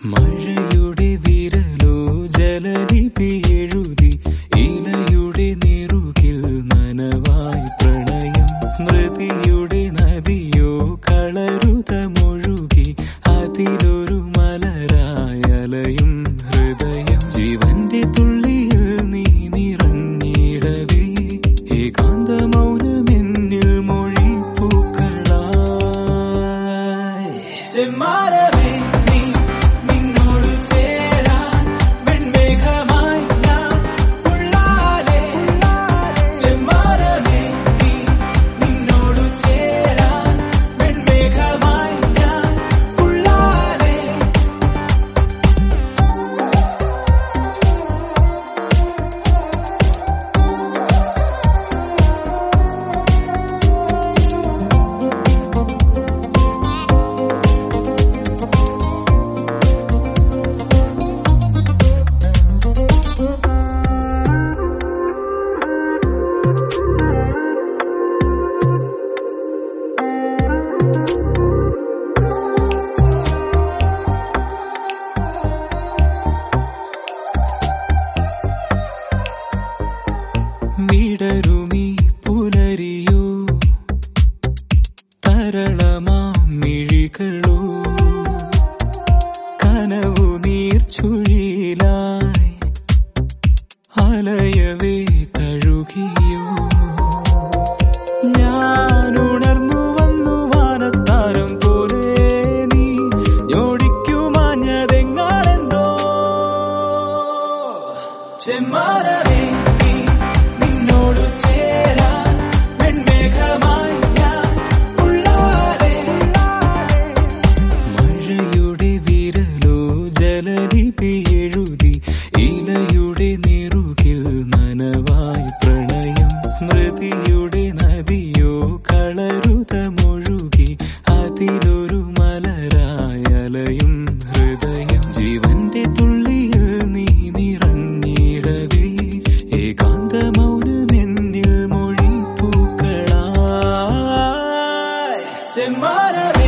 മഴയുടെ വിരലോ ജലലിപി എഴുതി ഇലയുടെ നെറുകിൽ നനവായി പ്രണയം സ്മൃതിയുടെ നദിയോ കളരുതമൊഴുകി അതിലൊരു മലരായലയും ഹൃദയം ജീവന്റെ തുള്ളിയിൽ നീ നിറഞ്ഞിടവേ ഏകാന്ത മൗനമെന്നിൽ മൊഴി പൂക്കളായി ചെമ്മാരമേ നീ നിന്നോട് ചേരാൻ വെൺമേഘമായി ഞാൻ ഉള്ളാലേ ചെമ്മാരമേ നീ നിന്നോട് ചേരാൻ വെൺമേഘമായി ഞാൻ ഉള്ളാലേ വിടരുമീ പുലരിയോ തരളമാം മിഴികളോ കനവു നീർച്ചുഴിയിലായി അലയവേ തഴുകിയോ ഞാൻ ഉണർന്നു വന്നു വാനത്താരം പോലെ നീ ഞോടിക്കുമാഞ്ഞതെങ്ങാണെന്തോ ചെമ്മാരമേ നീ നിന്നോട് ചേരാൻ വെൺമേഘമായി ഞാൻ ഉള്ളാലേ മഴയുടെ വിരലോ ജലലിപി എഴുതി ഇലയുടെ നെറുകിൽ നനവായി പ്രണയം സ്മൃതിയുടെ നദിയോ കളരുതമൊഴുകി അതിലൊരു മലരായലയും ഹൃദയം ജീവന്റെ തുള്ളിയിൽ നീ നിറഞ്ഞിടവേ ഏകാന്ത മൗനമെന്നിൽ മൊഴി പൂക്കളായി ചെമ്മാരമേ